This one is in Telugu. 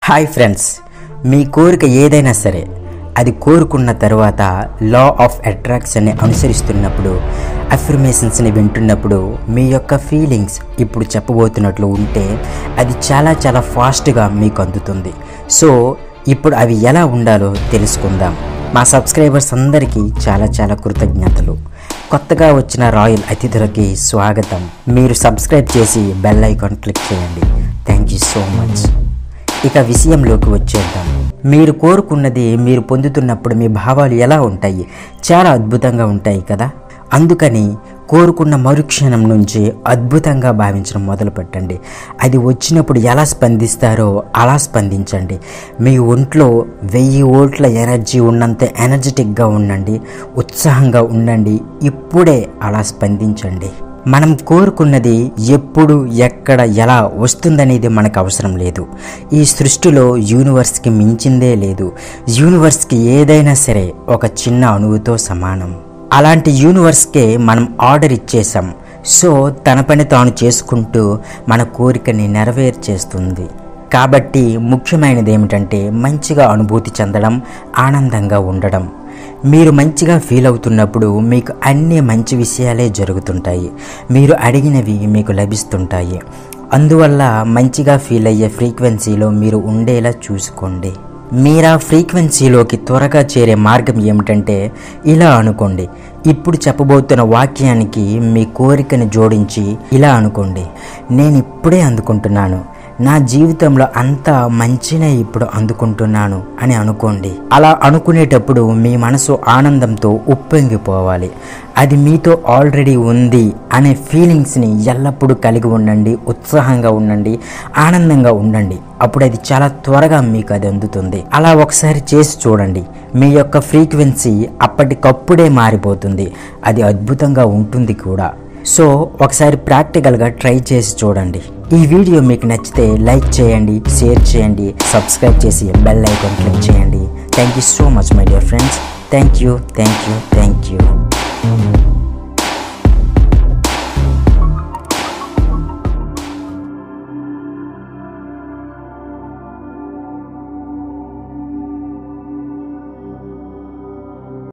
హాయ్ ఫ్రెండ్స్ మీ కోరిక ఏదైనా సరే అది కోరుకున్న తర్వాత లా ఆఫ్ అట్రాక్షన్ని అనుసరిస్తున్నప్పుడు అఫర్మేషన్స్ని వింటున్నప్పుడు మీ యొక్క ఫీలింగ్స్ ఇప్పుడు చెప్పబోతున్నట్లు ఉంటే అది చాలా చాలా ఫాస్ట్గా మీకు అందుతుంది సో ఇప్పుడు అవి ఎలా ఉండాలో తెలుసుకుందాం మా సబ్స్క్రైబర్స్ అందరికీ చాలా చాలా కృతజ్ఞతలు కొత్తగా వచ్చిన రాయల్ అతిథులకి స్వాగతం మీరు సబ్స్క్రైబ్ చేసి బెల్ ఐకాన్ క్లిక్ చేయండి థ్యాంక్ యూ సో మచ్ ఇక విషయంలోకి వచ్చేద్దాం మీరు కోరుకున్నది మీరు పొందుతున్నప్పుడు మీ భావాలు ఎలా ఉంటాయి చాలా అద్భుతంగా ఉంటాయి కదా అందుకని కోరుకున్న మరుక్షణం నుంచి అద్భుతంగా భావించడం మొదలు పెట్టండి అది వచ్చినప్పుడు ఎలా స్పందిస్తారో అలా స్పందించండి మీ ఒంట్లో వెయ్యి ఓట్ల ఎనర్జీ ఉన్నంత ఎనర్జెటిక్గా ఉండండి ఉత్సాహంగా ఉండండి ఇప్పుడే అలా స్పందించండి మనం కోరుకున్నది ఎప్పుడు ఎక్కడ ఎలా వస్తుందనేది మనకు అవసరం లేదు ఈ సృష్టిలో యూనివర్స్కి మించిందే లేదు యూనివర్స్కి ఏదైనా సరే ఒక చిన్న అణువుతో సమానం అలాంటి యూనివర్స్కే మనం ఆర్డర్ ఇచ్చేసాం సో తన పని తాను చేసుకుంటూ మన కోరికని నెరవేర్చేస్తుంది కాబట్టి ముఖ్యమైనది ఏమిటంటే మంచిగా అనుభూతి చెందడం ఆనందంగా ఉండడం మీరు మంచిగా ఫీల్ అవుతున్నప్పుడు మీకు అన్ని మంచి విషయాలే జరుగుతుంటాయి మీరు అడిగినవి మీకు లభిస్తుంటాయి అందువల్ల మంచిగా ఫీల్ అయ్యే ఫ్రీక్వెన్సీలో మీరు ఉండేలా చూసుకోండి మీరు ఆ ఫ్రీక్వెన్సీలోకి త్వరగా చేరే మార్గం ఏమిటంటే ఇలా అనుకోండి ఇప్పుడు చెప్పబోతున్న వాక్యానికి మీ కోరికని జోడించి ఇలా అనుకోండి నేను ఇప్పుడే అందుకుంటున్నాను నా జీవితంలో అంతా మంచినే ఇప్పుడు అందుకుంటున్నాను అని అనుకోండి అలా అనుకునేటప్పుడు మీ మనసు ఆనందంతో ఉప్పొంగిపోవాలి అది మీతో ఆల్రెడీ ఉంది అనే ఫీలింగ్స్ని ఎల్లప్పుడూ కలిగి ఉండండి ఉత్సాహంగా ఉండండి ఆనందంగా ఉండండి అప్పుడు అది చాలా త్వరగా మీకు అది అందుతుంది అలా ఒకసారి చేసి చూడండి మీ యొక్క ఫ్రీక్వెన్సీ అప్పటికప్పుడే మారిపోతుంది అది అద్భుతంగా ఉంటుంది కూడా సో ఒకసారి ప్రాక్టికల్గా ట్రై చేసి చూడండి ఈ వీడియో మీకు నచ్చితే లైక్ చేయండి షేర్ చేయండి సబ్స్క్రైబ్ చేసి బెల్ ఐకాన్ క్లిక్ చేయండి thank you so much my dear friends thank you thank you thank you